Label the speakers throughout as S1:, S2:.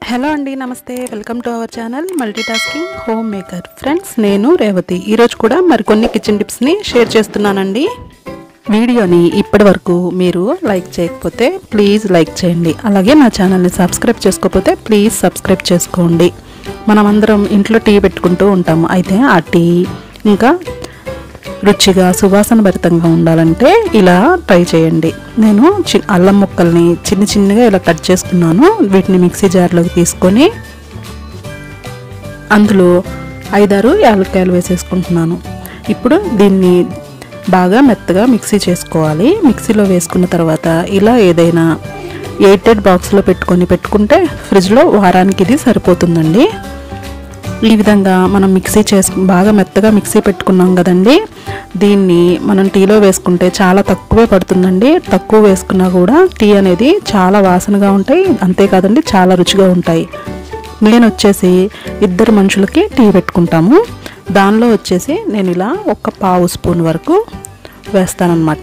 S1: hello అండి నమస్తే welcome to our channel multitasking home maker friends నేను రేవతి ఈరోజు కూడా మరికొన్ని కిచెన్ టిప్స్ని షేర్ చేస్తున్నానండి వీడియోని ఇప్పటి వరకు మీరు లైక్ చేయకపోతే ప్లీజ్ లైక్ చేయండి అలాగే నా ఛానల్ని సబ్స్క్రైబ్ చేసుకోకపోతే ప్లీజ్ సబ్స్క్రైబ్ చేసుకోండి మనమందరం ఇంట్లో టీ పెట్టుకుంటూ ఉంటాము అయితే ఆ టీ ఇంకా రుచిగా సువాసన భరితంగా ఉండాలంటే ఇలా ట్రై చేయండి నేను చి అల్లం ముక్కల్ని చిన్న చిన్నగా ఇలా కట్ చేసుకున్నాను వీటిని మిక్సీ జార్లోకి తీసుకొని అందులో ఐదారు యాలక్కాయలు వేసేసుకుంటున్నాను ఇప్పుడు దీన్ని బాగా మెత్తగా మిక్సీ చేసుకోవాలి మిక్సీలో వేసుకున్న తర్వాత ఇలా ఏదైనా ఎయిటెడ్ బాక్స్లో పెట్టుకొని పెట్టుకుంటే ఫ్రిడ్జ్లో వారానికి ఇది సరిపోతుందండి ఈ విధంగా మనం మిక్సీ చేసు బాగా మెత్తగా మిక్సీ పెట్టుకున్నాం కదండి దీన్ని మనం టీలో వేసుకుంటే చాలా తక్కువే పడుతుందండి తక్కువ వేసుకున్నా కూడా టీ అనేది చాలా వాసనగా ఉంటాయి అంతేకాదండి చాలా రుచిగా ఉంటాయి నేను వచ్చేసి ఇద్దరు మనుషులకి టీ పెట్టుకుంటాము దానిలో వచ్చేసి నేను ఇలా ఒక పావు స్పూన్ వరకు వేస్తానన్నమాట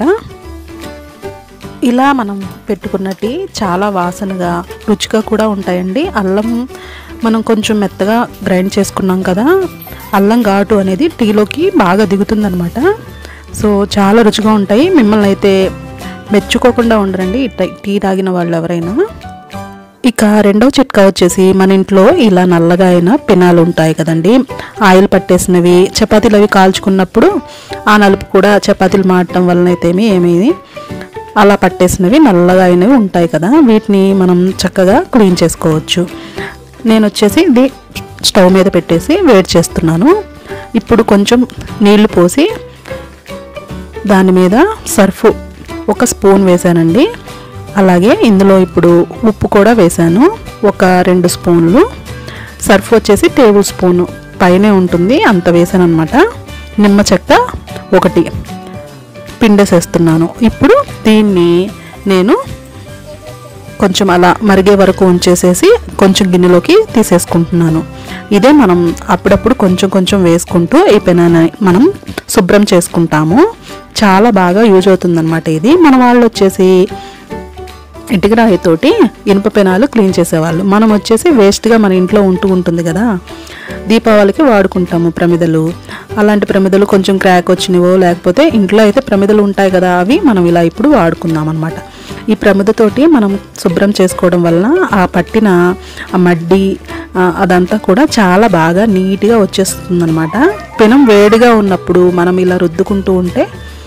S1: ఇలా మనం పెట్టుకున్న టీ చాలా వాసనగా రుచిగా కూడా ఉంటాయండి అల్లం మనం కొంచెం మెత్తగా గ్రైండ్ చేసుకున్నాం కదా అల్లం ఘాటు అనేది టీలోకి బాగా దిగుతుందనమాట సో చాలా రుచిగా ఉంటాయి మిమ్మల్ని అయితే మెచ్చుకోకుండా ఉండరండి ఈ టై- టీ తాగిన వాళ్ళు ఎవరైనా ఇక రెండవ చిట్కా వచ్చేసి మన ఇంట్లో ఇలా నల్లగా అయిన పెనాలు ఉంటాయి కదండి ఆయిల్ పట్టేసినవి చపాతీలు అవి కాల్చుకున్నప్పుడు ఆ నలుపు కూడా చపాతీలు మాడటం వలన అయితేమి ఏమీ అలా పట్టేసినవి నల్లగా అయినవి ఉంటాయి కదా వీటిని మనం చక్కగా క్లీన్ చేసుకోవచ్చు నేను వచ్చేసి ఇది స్టవ్ మీద పెట్టేసి వేడి చేస్తున్నాను ఇప్పుడు కొంచెం నీళ్లు పోసి దాని మీద సర్ఫ్ ఒక స్పూన్ వేసానండి అలాగే ఇందులో ఇప్పుడు ఉప్పు కూడా వేసాను ఒక రెండు స్పూన్లు సర్ఫ్ వచ్చేసి టేబుల్ స్పూన్ పైనే ఉంటుంది అంత వేసాను అనమాట నిమ్మ చెక్క ఒకటి పిండేసేస్తున్నాను ఇప్పుడు దీన్ని నేను కొంచెం అలా మరిగే వరకు ఉంచేసేసి కొంచెం గిన్నెలోకి తీసేసుకుంటున్నాను ఇదే మనం అప్పుడప్పుడు కొంచెం కొంచెం వేసుకుంటూ ఈ పెనాన్ని మనం శుభ్రం చేసుకుంటాము చాలా బాగా యూజ్ అవుతుందన్నమాట ఇది మన వాళ్ళు వచ్చేసి ఇటుకరాయితోటి ఇనుప పెనాలు క్లీన్ చేసేవాళ్ళు మనం వచ్చేసి వేస్ట్గా మన ఇంట్లో ఉంటూ ఉంటుంది కదా దీపావళికి వాడుకుంటాము ప్రమిదలు అలాంటి ప్రమిదలు కొంచెం క్రాక్ వచ్చినవో లేకపోతే ఇంట్లో అయితే ప్రమిదలు ఉంటాయి కదా అవి మనం ఇలా ఇప్పుడు వాడుకుందాం అనమాట ఈ ప్రమిదతోటి మనం శుభ్రం చేసుకోవడం వలన ఆ పట్టిన ఆ మడ్డి ఆ, అదంతా కూడా చాలా బాగా నీట్గా వచ్చేస్తుంది పెనం వేడిగా ఉన్నప్పుడు మనం ఇలా రుద్దుకుంటూ ఉంటే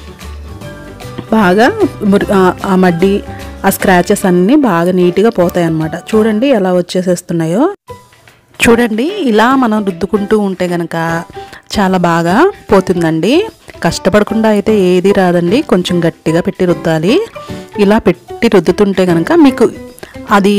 S1: బాగా మురి- ఆ- ఆ మడ్డి ఆ స్క్రాచెస్ అన్నీ బాగా నీట్గా పోతాయి అన్నమాట చూడండి ఎలా వచ్చేసేస్తున్నాయో చూడండి ఇలా మనం రుద్దుకుంటూ ఉంటే గనక చాలా బాగా పోతుందండి కష్టపడకుండా అయితే ఏది రాదండి కొంచెం గట్టిగా పెట్టి రుద్దాలి ఇలా పెట్టి రుద్దుతుంటే గనక మీకు అది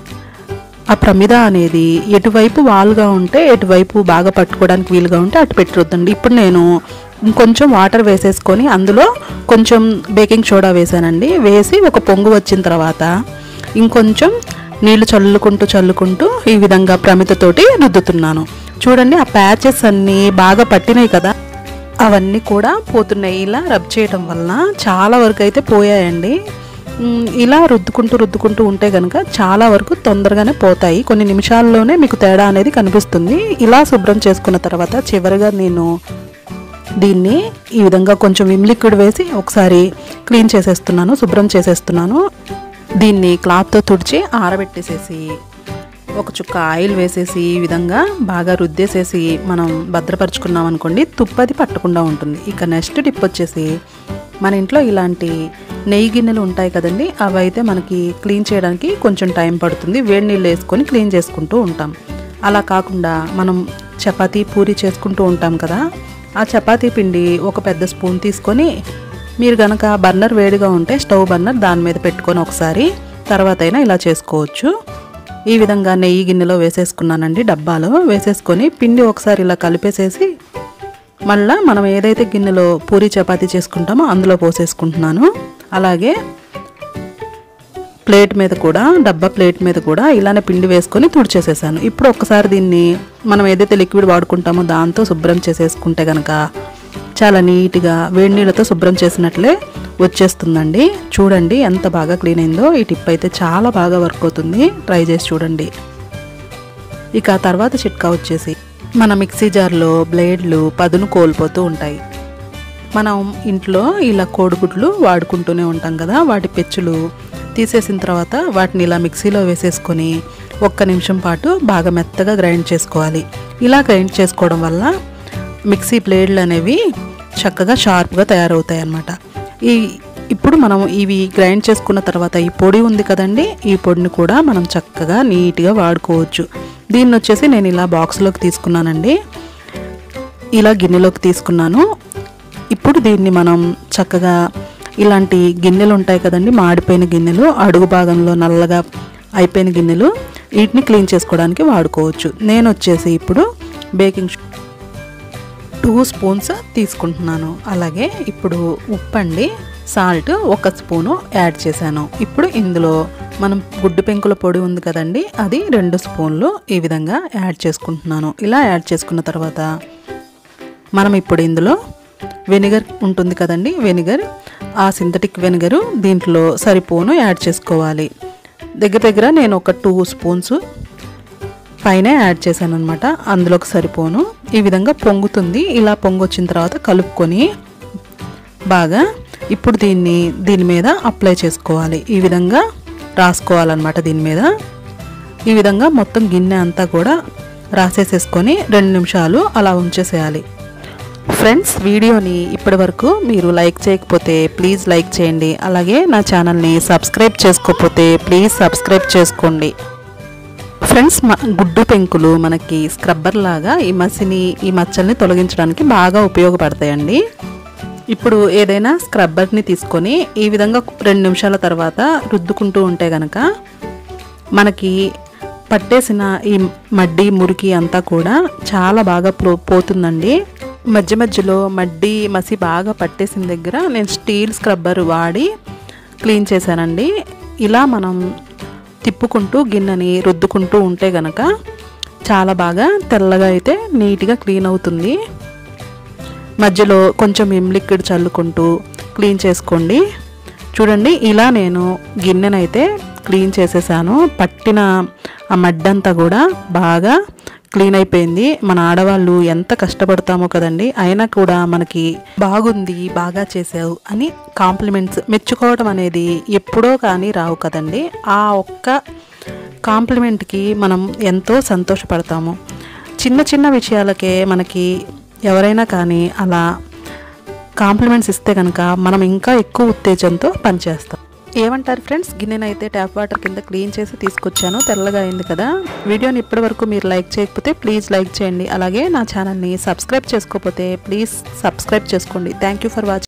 S1: ఆ ప్రమిద అనేది ఎటువైపు వాలుగా ఉంటే ఎటువైపు బాగా పట్టుకోవడానికి వీలుగా ఉంటే అటు పెట్టి రుద్దండి ఇప్పుడు నేను ఇంకొంచెం వాటర్ వేసేసుకొని అందులో కొంచెం బేకింగ్ సోడా వేసానండి వేసి ఒక పొంగు వచ్చిన తర్వాత ఇంకొంచెం నీళ్లు చల్లుకుంటూ చల్లుకుంటూ ఈ విధంగా ప్రమిదతోటి రుద్దుతున్నాను చూడండి ఆ ప్యాచెస్ అన్నీ బాగా పట్టినాయి కదా అవన్నీ కూడా పోతున్నాయి ఇలా రబ్ చేయడం వలన చాలా వరకు అయితే పోయాయండి మ్, ఇలా రుద్దుకుంటూ రుద్దుకుంటూ ఉంటే కనుక చాలా వరకు తొందరగానే పోతాయి కొన్ని నిమిషాల్లోనే మీకు తేడా అనేది కనిపిస్తుంది ఇలా శుభ్రం చేసుకున్న తర్వాత చివరిగా నేను దీన్ని ఈ విధంగా కొంచెం విమ్ లిక్విడ్ వేసి ఒకసారి క్లీన్ చేసేస్తున్నాను శుభ్రం చేసేస్తున్నాను దీన్ని క్లాత్తో తుడిచి ఆరబెట్టేసేసి ఒక చుక్క ఆయిల్ వేసేసి ఈ విధంగా బాగా రుద్దేసేసి మనం భద్రపరుచుకున్నాం అనుకోండి తుప్పది పట్టకుండా ఉంటుంది ఇక నెక్స్ట్ టిప్ వచ్చేసి మన ఇంట్లో ఇలాంటి నెయ్యి గిన్నెలు ఉంటాయి కదండి అవి అయితే మనకి క్లీన్ చేయడానికి కొంచెం టైం పడుతుంది వేడి నీళ్ళు వేసుకొని క్లీన్ చేసుకుంటూ ఉంటాం అలా కాకుండా మనం చపాతీ పూరి చేసుకుంటూ ఉంటాం కదా ఆ చపాతీ పిండి ఒక పెద్ద స్పూన్ తీసుకొని మీరు గనక బర్నర్ వేడిగా ఉంటే స్టవ్ బర్నర్ దాని మీద పెట్టుకొని ఒకసారి తర్వాత అయినా ఇలా చేసుకోవచ్చు ఈ విధంగా నెయ్యి గిన్నెలో వేసేసుకున్నానండి డబ్బాలో వేసేసుకొని పిండి ఒకసారి ఇలా కలిపేసేసి మళ్ళా మనం ఏదైతే గిన్నెలో పూరి చపాతీ చేసుకుంటామో అందులో పోసేసుకుంటున్నాను అలాగే ప్లేట్ మీద కూడా డబ్బా ప్లేట్ మీద కూడా ఇలానే పిండి వేసుకొని తుడిచేసేసాను ఇప్పుడు ఒక్కసారి దీన్ని మనం ఏదైతే లిక్విడ్ వాడుకుంటామో దాంతో శుభ్రం చేసేసుకుంటే కనుక చాలా నీట్గా వేడి నీళ్ళతో శుభ్రం చేసినట్లే వచ్చేస్తుందండి చూడండి ఎంత బాగా క్లీన్ అయిందో ఈ టిప్ అయితే చాలా బాగా వర్క్ అవుతుంది ట్రై చేసి చూడండి ఇక తర్వాత చిట్కా వచ్చేసి మన మిక్సీ జార్లో బ్లేడ్లు పదును కోల్పోతూ ఉంటాయి మనం ఇంట్లో ఇలా కోడిగుడ్లు వాడుకుంటూనే ఉంటాం కదా వాటి పెచ్చులు తీసేసిన తర్వాత వాటిని ఇలా మిక్సీలో వేసేసుకొని ఒక్క నిమిషం పాటు బాగా మెత్తగా గ్రైండ్ చేసుకోవాలి ఇలా గ్రైండ్ చేసుకోవడం వల్ల మిక్సీ బ్లేడ్లు అనేవి చక్కగా షార్ప్గా తయారవుతాయి అన్నమాట ఈ ఇప్పుడు మనం ఇవి గ్రైండ్ చేసుకున్న తర్వాత ఈ పొడి ఉంది కదండి ఈ పొడిని కూడా మనం చక్కగా నీట్గా వాడుకోవచ్చు దీన్ని వచ్చేసి నేను ఇలా బాక్స్లోకి తీసుకున్నానండి ఇలా గిన్నెలోకి తీసుకున్నాను ఇప్పుడు దీన్ని మనం చక్కగా ఇలాంటి గిన్నెలు ఉంటాయి కదండి మాడిపోయిన గిన్నెలు అడుగు భాగంలో నల్లగా అయిపోయిన గిన్నెలు వీటిని క్లీన్ చేసుకోవడానికి వాడుకోవచ్చు నేను వచ్చేసి ఇప్పుడు బేకింగ్ టూ స్పూన్స్ తీసుకుంటున్నాను అలాగే ఇప్పుడు ఉప్పు అండి సాల్ట్ ఒక స్పూను యాడ్ చేశాను ఇప్పుడు ఇందులో మనం గుడ్డు పెంకుల పొడి ఉంది కదండి అది రెండు స్పూన్లు ఈ విధంగా యాడ్ చేసుకుంటున్నాను ఇలా యాడ్ చేసుకున్న తర్వాత మనం ఇప్పుడు ఇందులో వెనిగర్ ఉంటుంది కదండి వెనిగర్ ఆ సింథటిక్ వెనిగరు దీంట్లో సరిపోను యాడ్ చేసుకోవాలి దగ్గర దగ్గర నేను ఒక టూ స్పూన్స్ పైన యాడ్ చేశాను అనమాట అందులోకి సరిపోను ఈ విధంగా పొంగుతుంది ఇలా పొంగొచ్చిన తర్వాత కలుపుకొని బాగా ఇప్పుడు దీన్ని దీని మీద అప్లై చేసుకోవాలి ఈ విధంగా రాసుకోవాలన్నమాట దీని మీద ఈ విధంగా మొత్తం గిన్నె అంతా కూడా రాసేసేసుకొని రెండు నిమిషాలు అలా ఉంచేసేయాలి ఫ్రెండ్స్ వీడియోని ఇప్పటి వరకు మీరు లైక్ చేయకపోతే ప్లీజ్ లైక్ చేయండి అలాగే నా ఛానల్ని సబ్స్క్రైబ్ చేసుకోకపోతే ప్లీజ్ సబ్స్క్రైబ్ చేసుకోండి ఫ్రెండ్స్ మ గుడ్డు పెంకులు మనకి స్క్రబ్బర్ లాగా ఈ మసిని ఈ మచ్చల్ని తొలగించడానికి బాగా ఉపయోగపడతాయండి ఇప్పుడు ఏదైనా స్క్రబ్బర్ని తీసుకొని ఈ విధంగా రెండు నిమిషాల తర్వాత రుద్దుకుంటూ ఉంటే గనక మనకి పట్టేసిన ఈ మడ్డి మురికి అంతా కూడా చాలా బాగా పో పోతుందండి మధ్య మధ్యలో మడ్డి మసి బాగా పట్టేసిన దగ్గర నేను స్టీల్ స్క్రబ్బర్ వాడి క్లీన్ చేశానండి ఇలా మనం తిప్పుకుంటూ గిన్నెని రుద్దుకుంటూ ఉంటే గనక చాలా బాగా తెల్లగా అయితే నీట్గా క్లీన్ అవుతుంది మధ్యలో కొంచెం విమ్ లిక్విడ్ చల్లుకుంటూ క్లీన్ చేసుకోండి చూడండి ఇలా నేను గిన్నెనైతే క్లీన్ చేసేసాను పట్టిన ఆ మడ్డంతా కూడా బాగా క్లీన్ అయిపోయింది మన ఆడవాళ్ళు ఎంత కష్టపడతామో కదండి అయినా కూడా మనకి బాగుంది బాగా చేసావు అని కాంప్లిమెంట్స్ మెచ్చుకోవడం అనేది ఎప్పుడో కానీ రావు కదండి ఆ ఒక్క కాంప్లిమెంట్కి మనం ఎంతో సంతోషపడతాము చిన్న చిన్న విషయాలకే మనకి ఎవరైనా కానీ అలా కాంప్లిమెంట్స్ ఇస్తే కనుక మనం ఇంకా ఎక్కువ ఉత్తేజంతో పనిచేస్తాం ఏమంటారు ఫ్రెండ్స్ గిన్నెనైతే ట్యాప్ వాటర్ కింద క్లీన్ చేసి తీసుకొచ్చాను తెల్లగా అయింది కదా వీడియోని ఇప్పటి వరకు మీరు లైక్ చేయకపోతే ప్లీజ్ లైక్ చేయండి అలాగే నా ఛానల్ని సబ్స్క్రైబ్ చేసుకోకపోతే ప్లీజ్ సబ్స్క్రైబ్ చేసుకోండి థ్యాంక్ యూ ఫర్ వాచింగ్